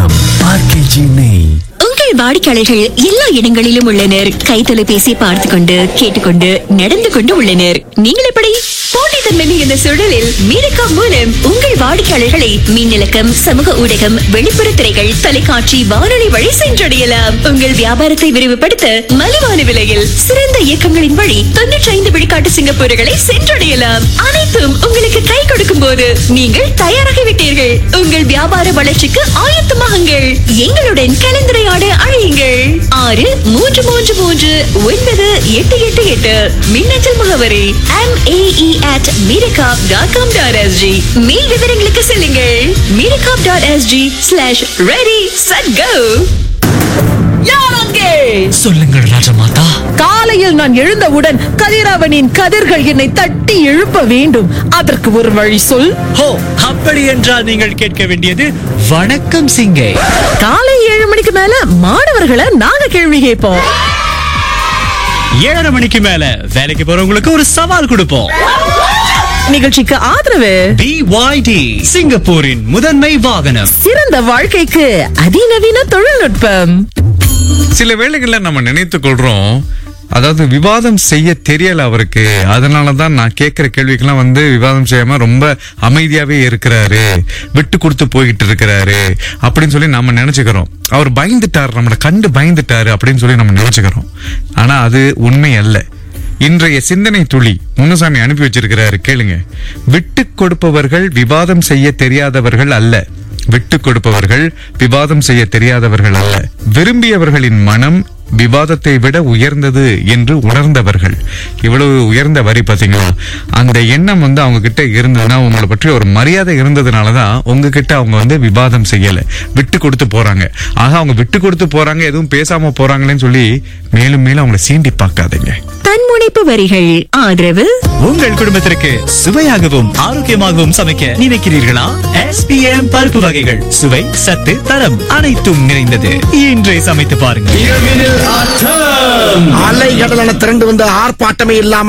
RKG நெய் உங்கள் வாடிக்கையாளர்கள் எல்லா இடங்களிலும் உள்ளனர் கை தொலைபேசி பார்த்து கொண்டு கேட்டுக்கொண்டு நடந்து கொண்டு உள்ளனர் நீங்கள் எப்படி போட்டித்தன்மை மிகுந்த சூழலில் மீரக்கா மூலம் உங்கள் வாடிக்கையாளர்களை மின்னலக்கம் சமூக ஊடகம் வெளிப்புற திரைகள் தொலைக்காட்சி வானொலி வழி சென்றடையலாம் உங்கள் வியாபாரத்தை விரிவுபடுத்த மலிவான விலையில் சிறந்த இயக்கங்களின் வழி தொன்னூற்றி ஐந்து விழுக்காட்டு சிங்கப்பூர்களை சென்றடையலாம் அனைத்தும் உங்களுக்கு கை கொடுக்கும் போது நீங்கள் தயாராகிவிட்டீர்கள் உங்கள் வியாபார வளர்ச்சிக்கு ஆயத்தமாகுங்கள் எங்களுடன் கலந்துரையாட அழையுங்கள் ஆறு மூன்று மூன்று மூன்று ஒன்பது எட்டு எட்டு எட்டு மின்னஞ்சல் முகவரி எம் ஏஇ அட் மீரகாப் டாட் காம் டாட் எஸ்ஜி மேல் விவரங்களுக்கு செல்லுங்கள் மீரகாப் dot SG slash ready set go சொல்லுங்கள் ராஜமாதா காலையில் நான் எழுந்தவுடன் கதிரவனின் கதிர்கள் என்னை தட்டி எழுப்ப வேண்டும் அதற்கு ஒரு வழி சொல் ஹோ அப்படி என்றால் நீங்கள் கேட்க வேண்டியது வணக்கம் சிங்கை காலை ஏழு மணிக்கு மேல மாணவர்களை நாங்க கேள்வி கேட்போம் ஏழரை மணிக்கு மேல வேலைக்கு போறவங்களுக்கு ஒரு சவால் கொடுப்போம் நிகழ்ச்சிக்கு ஆதரவு பிஒய்டி சிங்கப்பூரின் முதன்மை வாகனம் சிறந்த வாழ்க்கைக்கு அதிநவீன தொழில்நுட்பம் சில வேளைகள்ல நம்ம நினைத்துக் கொள்றோம் அதாவது விவாதம் செய்ய தெரியல அவருக்கு அதனாலதான் நான் கேட்கிற கேள்விக்கெல்லாம் வந்து விவாதம் செய்யாம ரொம்ப அமைதியாவே இருக்கிறாரு விட்டு கொடுத்து போயிட்டு இருக்கிறாரு அப்படின்னு சொல்லி நம்ம நினைச்சுக்கிறோம் அவர் பயந்துட்டாரு நம்மளை கண்டு பயந்துட்டாரு அப்படின்னு சொல்லி நம்ம நினைச்சுக்கிறோம் ஆனா அது உண்மை அல்ல இன்றைய சிந்தனை துளி முனுசாமி அனுப்பி வச்சிருக்கிறாரு கேளுங்க விட்டு கொடுப்பவர்கள் விவாதம் செய்ய தெரியாதவர்கள் அல்ல விட்டு கொடுப்பவர்கள் விவாதம் செய்ய தெரியாதவர்கள் அல்ல விரும்பியவர்களின் மனம் விவாதத்தை விட உயர்ந்தது என்று உணர்ந்தவர்கள் இவ்வளவு உயர்ந்த வரி பாத்தீங்களா அந்த எண்ணம் வந்து அவங்க கிட்ட இருந்ததுன்னா உங்களை பற்றி ஒரு மரியாதை இருந்ததுனாலதான் உங்ககிட்ட அவங்க வந்து விவாதம் செய்யல விட்டு கொடுத்து போறாங்க ஆக அவங்க விட்டு கொடுத்து போறாங்க எதுவும் பேசாம போறாங்களேன்னு சொல்லி மேலும் மேலும் அவங்கள சீண்டி பார்க்காதீங்க தன்முனைப்பு வரிகள் ஆதரவு உங்கள் குடும்பத்திற்கு சுவையாகவும் ஆரோக்கியமாகவும் சமைக்க நினைக்கிறீர்களா எஸ்பிஎம் பருப்பு வகைகள் சுவை சத்து தரம் அனைத்தும் நிறைந்தது இன்றே சமைத்து பாருங்கள் அலை கடலான திரண்டு வந்து ஆர்ப்பாட்டமே இல்லாம